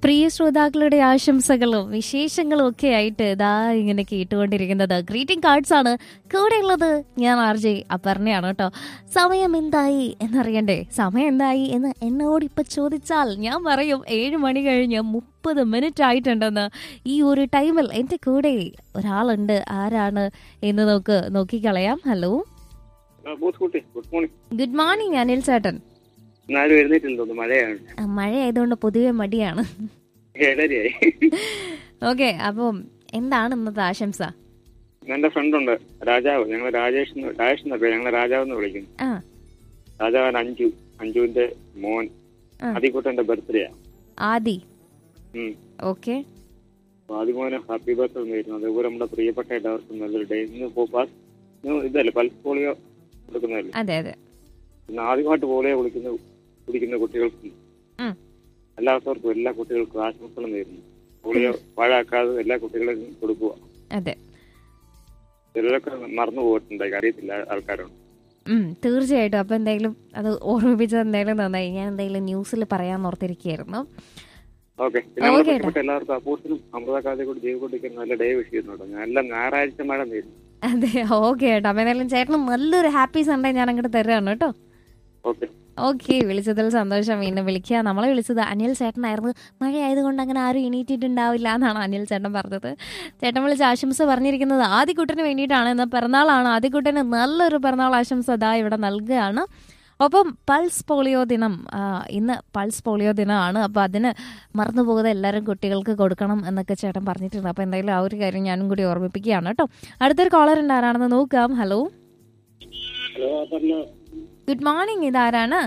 പ്രിയ ശ്രോതാക്കളുടെ ആശംസകളും വിശേഷങ്ങളും ഒക്കെ ആയിട്ട് ഇതാ ഇങ്ങനെ കേട്ടുകൊണ്ടിരിക്കുന്നത് ഗ്രീറ്റിംഗ് കാർഡ്സ് ആണ് കൂടെയുള്ളത് ഞാൻ ആർ ജെ അപർണയാണ് കേട്ടോ സമയം എന്തായി എന്നറിയണ്ടേ സമയം എന്തായി എന്ന് എന്നോട് ഇപ്പൊ ചോദിച്ചാൽ ഞാൻ പറയും ഏഴ് മണി കഴിഞ്ഞ് മുപ്പത് മിനിറ്റ് ആയിട്ടുണ്ടെന്ന് ഈ ഒരു ടൈമിൽ എന്റെ കൂടെ ഒരാളുണ്ട് ആരാണ് എന്ന് നമുക്ക് നോക്കിക്കളയാം ഹലോ ബോസ്കുട്ടി good morning good morning Anil ചേട്ടൻ ഇന്നാരും എഴുന്നേറ്റില്ല തോന്നുന്നു മഴയാണ് ആ, മഴ ആയതുകൊണ്ട് പൊതുവെ മടിയാണ് ഏഴരയായി ഓക്കെ അപ്പം എന്താണ് ഇന്നത്തെ ആശംസ എന്റെ ഫ്രണ്ട് ഉണ്ട് രാജാവ് ഞങ്ങൾ രാജേഷ് എന്ന് രാജേഷ് എന്ന പേര് ഞങ്ങളെ രാജാവ് എന്ന് വിളിക്കുന്നു ആ രാജാവൻ അഞ്ജു അഞ്ജുവിന്റെ മോൻ ആ. ആദിക്കുട്ടന്റെ ബർത്ത്ഡേ ആദി ഉം ഓക്കെ അപ്പൊ ആദിമോന് ഹാപ്പി ബർത്ത്ഡേ എന്നായിരുന്നു അതേപോലെ നമ്മുടെ പ്രിയപ്പെട്ട എല്ലാവർക്കും നല്ലൊരു ഡേ ഇന്ന് പോ- പാസ് ഇന്ന് ഇതല്ലേ പൾസ് പോളിയോ കൊടുക്കുന്നതല്ലേ അതെ അതെ ഇന്ന് ആദ്യമായിട്ട് പോളിയോ കുളിക്കുന്ന കുടിക്കുന്ന കുട്ടികൾക്കും ഉം. എല്ലാവർക്കും എല്ലാ കുട്ടികൾക്കും ആശംസകളും നേരുന്നു പോളിയോ പാഴാക്കാതെ എല്ലാ കുട്ടികളെയും കൊടുക്കുക അതെ ചിലരൊക്കെ മറന്നു പോയിട്ടുണ്ട് അറിയത്തില്ല ആൾക്കാരുണ്ട് ഉം, തീർച്ചയായിട്ടും അപ്പൊ എന്തായാലും അത് ഓർമ്മിപ്പിച്ചത് എന്തായാലും നന്നായി ഞാൻ എന്തായാലും ന്യൂസിൽ പറയാൻ ഓർത്തിരിക്കുകയായിരുന്നു ഓക്കെ പിന്നെ നമ്മുടെ ഓക്കേ ട്ടാ. പ്രിയപ്പെട്ട എല്ലാവർക്കും അപ്പൂസിനും അമൃതക്കാതെ കൂടി ജീവകൊണ്ടിരിക്കാൻ നല്ല ഡേ വിഷ് ചെയ്യുന്നുണ്ട് ഞാൻ എല്ലാം ഞായറാഴ്ച മഴ നേരുന്നു അതെ ഓക്കെ കേട്ടോ അപ്പൊ എന്തായാലും ചേട്ടന് നല്ലൊരു ഹാപ്പി സൺഡേ ഞാൻ അങ്ങോട്ട് തരാണ് കേട്ടോ ഓക്കെ ഓക്കെ വിളിച്ചതിൽ സന്തോഷം വീണ്ടും വിളിക്കുക നമ്മളെ വിളിച്ചത് അനിൽ ചേട്ടനായിരുന്നു മഴ ആയതുകൊണ്ട് അങ്ങനെ ആരും എണീറ്റിട്ടുണ്ടാവില്ല എന്നാണ് അനിൽ ചേട്ടൻ പറഞ്ഞത് ചേട്ടൻ വിളിച്ച് ആശംസ പറഞ്ഞിരിക്കുന്നത് ആദ്യക്കുട്ടന് വേണ്ടിയിട്ടാണ് എന്ന പിറന്നാളാണ് ആദ്യക്കുട്ടന് നല്ലൊരു പിറന്നാൾ ആശംസ അതാ ഇവിടെ നൽകുകയാണ് ഒപ്പം പൾസ് പോളിയോ ദിനം ആ, ഇന്ന് പൾസ് പോളിയോ ദിനമാണ് അപ്പോൾ അതിന് മറന്നു പോകാതെ എല്ലാവരും കുട്ടികൾക്ക് കൊടുക്കണം എന്നൊക്കെ ചേട്ടൻ പറഞ്ഞിട്ടുണ്ട് അപ്പോൾ എന്തായാലും ആ ഒരു കാര്യം ഞാനും കൂടി ഓർമ്മിപ്പിക്കുകയാണ് കേട്ടോ അടുത്തൊരു കോളർ ഉണ്ട് ആരാണെന്ന് നോക്കാം hello hello Aparna good morning ഇതാരാണ്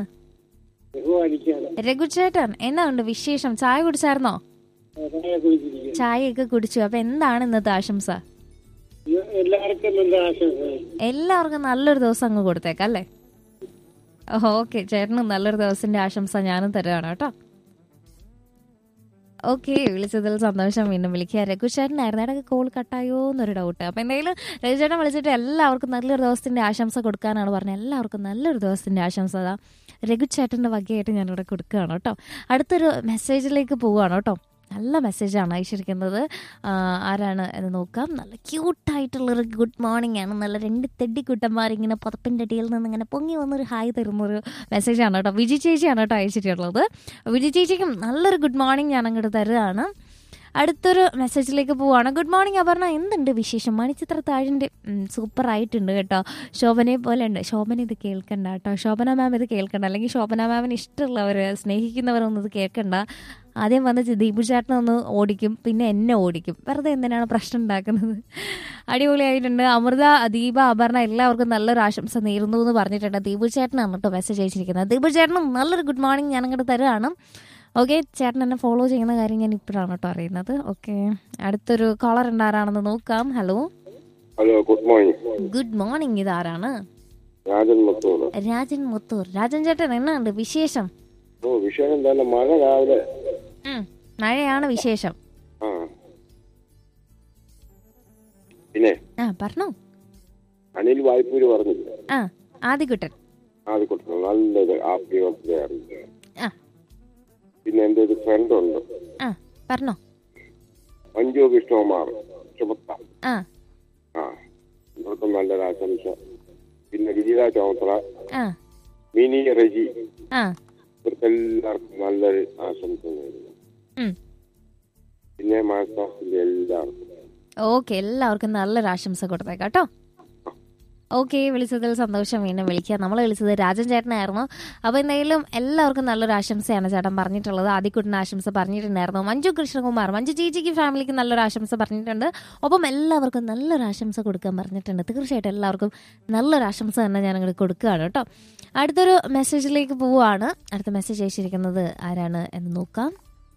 രഘു ചേട്ടൻ എന്നാ ഉണ്ട് വിശേഷം ചായ കുടിച്ചായിരുന്നോ ചായയൊക്കെ കുടിച്ചു അപ്പൊ എന്താണ് ഇന്നത്തെ ആശംസ എല്ലാവർക്കും നല്ല ആശംസ എല്ലാവർക്കും നല്ലൊരു ദിവസം അങ്ങ് കൊടുത്തേക്കാം അല്ലേ ഓക്കെ ചേട്ടന് നല്ലൊരു ദിവസത്തിന്റെ ആശംസ ഞാനും തരുവാണ് കേട്ടോ ഓക്കെ വിളിച്ചതിൽ സന്തോഷം വീണ്ടും വിളിക്കുക രഘുചേട്ടനായിരുന്നു ഇടയ്ക്ക് കോൾ കട്ടായോ എന്നൊരു ഡൗട്ട് അപ്പൊ എന്തായാലും രഘുചേട്ടൻ വിളിച്ചിട്ട് എല്ലാവർക്കും നല്ലൊരു ദിവസത്തിന്റെ ആശംസ കൊടുക്കാനാണ് പറഞ്ഞത് എല്ലാവർക്കും നല്ലൊരു ദിവസത്തിന്റെ ആശംസ അതാ രഘുചേട്ടന്റെ വകയായിട്ട് ഞാനിവിടെ കൊടുക്കുകയാണ് കേട്ടോ അടുത്തൊരു മെസ്സേജിലേക്ക് പോവുകയാണ് കേട്ടോ നല്ല മെസ്സേജാണ് അയച്ചിരിക്കുന്നത് ആ, ആരാണ് എന്ന് നോക്കാം നല്ല ക്യൂട്ടായിട്ടുള്ളൊരു ഗുഡ് മോർണിംഗ് ആണ് നല്ല രണ്ട് തെഡിക്കുട്ടന്മാർ ഇങ്ങനെ പുതപ്പിൻ്റെ അടിയിൽ നിന്ന് ഇങ്ങനെ പൊങ്ങി വന്നൊരു ഹായ് തരുന്നൊരു മെസ്സേജാണ് കേട്ടോ വിജി ചേച്ചിയാണ് കേട്ടോ അയച്ചിട്ടുള്ളത് വിജി ചേച്ചിക്കും നല്ലൊരു ഗുഡ് മോർണിംഗ് ഞാൻ അങ്ങോട്ട് തരുകയാണ് അടുത്തൊരു മെസ്സേജിലേക്ക് പോവാണ് ഗുഡ് മോർണിംഗ് അപർണ എന്തുണ്ട് വിശേഷം മണിച്ചിത്ര താഴിൻ്റെ സൂപ്പർ ആയിട്ടുണ്ട് കേട്ടോ ശോഭനയെ പോലെ ഉണ്ട് ശോഭന ഇത് കേൾക്കണ്ട കേട്ടോ ശോഭന മാം ഇത് കേൾക്കണ്ട അല്ലെങ്കിൽ ശോഭന മാമിന് ഇഷ്ടമുള്ളവർ സ്നേഹിക്കുന്നവരൊന്നും ഇത് കേൾക്കണ്ട ആദ്യം വന്ന് ദീപു ചേട്ടനെ ഒന്ന് ഓടിക്കും പിന്നെ എന്നെ ഓടിക്കും വെറുതെ എന്തിനാണ് പ്രശ്നം ഉണ്ടാക്കുന്നത് അടിപൊളിയായിട്ടുണ്ട് അമൃത ദീപ അപർണ എല്ലാവർക്കും നല്ലൊരു ആശംസ നേരുന്നു എന്ന് പറഞ്ഞിട്ടുണ്ട് ദീപു ചേട്ടനാണ് കേട്ടോ മെസ്സേജ് അയച്ചിരിക്കുന്നത് ദീപു ചേട്ടനും നല്ലൊരു ഗുഡ് മോർണിംഗ് ഞാൻ അങ്ങോട്ട് തരുവാണ് ഓക്കെ ചേട്ടൻ എന്നെ ഫോളോ ചെയ്യുന്ന കാര്യം ഞാൻ ഇപ്പോഴാണ് കേട്ടോ അറിയുന്നത് ഓക്കെ അടുത്തൊരു കോളർ ഉണ്ടാരാണെന്ന് നോക്കാം hello hello good morning good morning ഇതാരാണ് രാജൻ മുത്തൂർ രാജൻ മുത്തൂർ രാജൻ ചേട്ടൻ എന്നാണ്ട് വിശേഷം ഓ വിഷയം എന്താണ് മഴ രാവിലെ ഉം, മഴയാണ് വിശേഷം ആ പിന്നെ ആ പറഞ്ഞോ അനിൽ വായ്പൂര് പറഞ്ഞില്ല ആ ആദികുട്ടൻ ആദ്യക്കുട്ടൻ നല്ലൊരു ഹാപ്പി ബർത്ത്ഡേ അറിയിച്ചു ആ പിന്നെ എൻ്റെ ഒരു ഫ്രണ്ട് ഉണ്ട് ആ പറഞ്ഞോ മഞ്ജു കൃഷ്ണകുമാർ ചുമത്ത ആ ആ ഇവർക്കും നല്ലൊരു ആശംസ പിന്നെ ഗീത ചോത്ര ആ മിനി റെജി ആ ഇവർക്കെല്ലാവർക്കും നല്ലൊരു ആശംസ നേരുന്നു ഉം. പിന്നെ മാസ്റ്റാഫിന്റെ എല്ലാവർക്കും ഓക്കെ എല്ലാവർക്കും നല്ലൊരു ആശംസ കൊടുത്തേക്കാം കേട്ടോ ഓക്കെ വിളിച്ചതിൽ സന്തോഷം വീണ്ടും വിളിക്കുക നമ്മൾ വിളിച്ചത് രാജൻ ചേട്ടനായിരുന്നു അപ്പോൾ എന്തായാലും എല്ലാവർക്കും നല്ലൊരു ആശംസയാണ് ചേട്ടൻ പറഞ്ഞിട്ടുള്ളത് ആദ്യക്കുട്ടിന് ആശംസ പറഞ്ഞിട്ടുണ്ടായിരുന്നു മഞ്ജു കൃഷ്ണകുമാർ മഞ്ജു ചേച്ചിക്ക് ഫാമിലിക്ക് നല്ലൊരു ആശംസ പറഞ്ഞിട്ടുണ്ട് ഒപ്പം എല്ലാവർക്കും നല്ലൊരു ആശംസ കൊടുക്കാൻ പറഞ്ഞിട്ടുണ്ട് തീർച്ചയായിട്ടും എല്ലാവർക്കും നല്ലൊരു ആശംസ തന്നെ ഞാൻ അങ്ങോട്ട് കൊടുക്കുകയാണ് കേട്ടോ അടുത്തൊരു മെസ്സേജിലേക്ക് പോവുകയാണ് അടുത്ത മെസ്സേജ് അയച്ചിരിക്കുന്നത് ആരാണ് എന്ന് നോക്കാം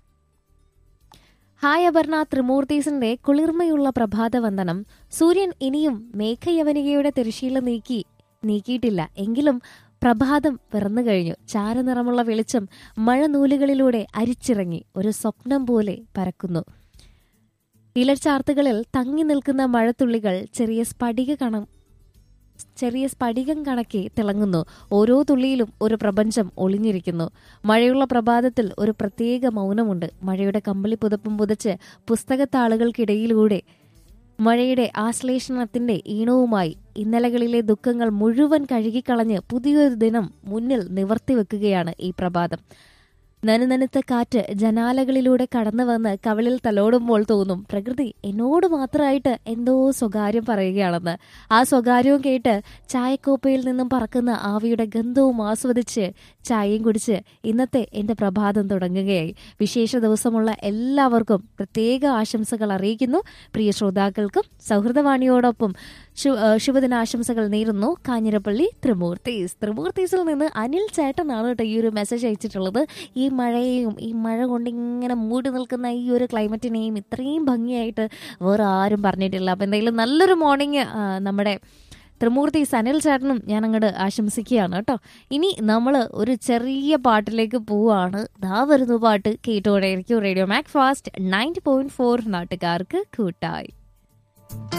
ഹായ് അപർണ ത്രിമൂർത്തീസിന്റെ കുളിർമയുള്ള പ്രഭാതവന്ദനം സൂര്യൻ ഇനിയും മേഘയവനികയുടെ തിരശീല നീക്കി നീക്കിയിട്ടില്ല എങ്കിലും പ്രഭാതം പിറന്നു കഴിഞ്ഞു ചാരനിറമുള്ള വെളിച്ചം മഴനൂലുകളിലൂടെ അരിച്ചിറങ്ങി ഒരു സ്വപ്നം പോലെ പരക്കുന്നു ഇലച്ചാർത്തുകളിൽ തങ്ങി നിൽക്കുന്ന മഴത്തുള്ളികൾ ചെറിയ സ്ഫടിക കണം ചെറിയ സ്ഫടികം കണക്കെ തിളങ്ങുന്നു ഓരോ തുള്ളിയിലും ഒരു പ്രപഞ്ചം ഒളിഞ്ഞിരിക്കുന്നു മഴയുള്ള പ്രഭാതത്തിൽ ഒരു പ്രത്യേക മൗനമുണ്ട് മഴയുടെ കമ്പിളി പുതപ്പും പുതച്ച് പുസ്തകത്താളുകൾക്കിടയിലൂടെ മഴയുടെ ആശ്ലേഷണത്തിന്റെ ഈണവുമായി ഇന്നലകളിലെ ദുഃഖങ്ങൾ മുഴുവൻ കഴുകിക്കളഞ്ഞ് പുതിയൊരു ദിനം മുന്നിൽ നിവർത്തിവെക്കുകയാണ് ഈ പ്രഭാതം നനുനനുത്ത കാറ്റ് ജനാലകളിലൂടെ കടന്നു വന്ന് കവിളിൽ തലോടുമ്പോൾ തോന്നും പ്രകൃതി എന്നോട് മാത്രമായിട്ട് എന്തോ സ്വകാര്യം പറയുകയാണെന്ന് ആ സ്വകാര്യവും കേട്ട് ചായക്കോപ്പയിൽ നിന്നും പറക്കുന്ന ആവിയുടെ ഗന്ധവും ആസ്വദിച്ച് ചായയും കുടിച്ച് ഇന്നത്തെ എന്റെ പ്രഭാതം തുടങ്ങുകയായി വിശേഷ ദിവസമുള്ള എല്ലാവർക്കും പ്രത്യേക ആശംസകൾ അറിയിക്കുന്നു പ്രിയ ശ്രോതാക്കൾക്കും സൗഹൃദവാണിയോടൊപ്പം ശു- ഏഹ് ശുഭദിനാശംസകൾ നേരുന്നു കാഞ്ഞിരപ്പള്ളി ത്രിമൂർത്തീസ് ത്രിമൂർത്തീസിൽ നിന്ന് അനിൽ ചേട്ടനാണ് കേട്ടോ ഈ ഒരു മെസ്സേജ് അയച്ചിട്ടുള്ളത് ഈ മഴയെയും ഈ മഴ കൊണ്ട് ഇങ്ങനെ മൂടി നിൽക്കുന്ന ഈ ഒരു ക്ലൈമറ്റിനെയും ഇത്രയും ഭംഗിയായിട്ട് വേറെ ആരും പറഞ്ഞിട്ടില്ല അപ്പം എന്തായാലും നല്ലൊരു മോർണിംഗ് നമ്മുടെ ത്രിമൂർത്തി സനിൽ ചേട്ടനും ഞാൻ അങ്ങോട്ട് ആശംസിക്കുകയാണ് കേട്ടോ ഇനി നമ്മൾ ഒരു ചെറിയ പാട്ടിലേക്ക് പോവാണ് ദാ വരുന്നു പാട്ട് കേട്ടോടെ radio Macfast ninety point four നാട്ടുകാർക്ക് കൂട്ടായി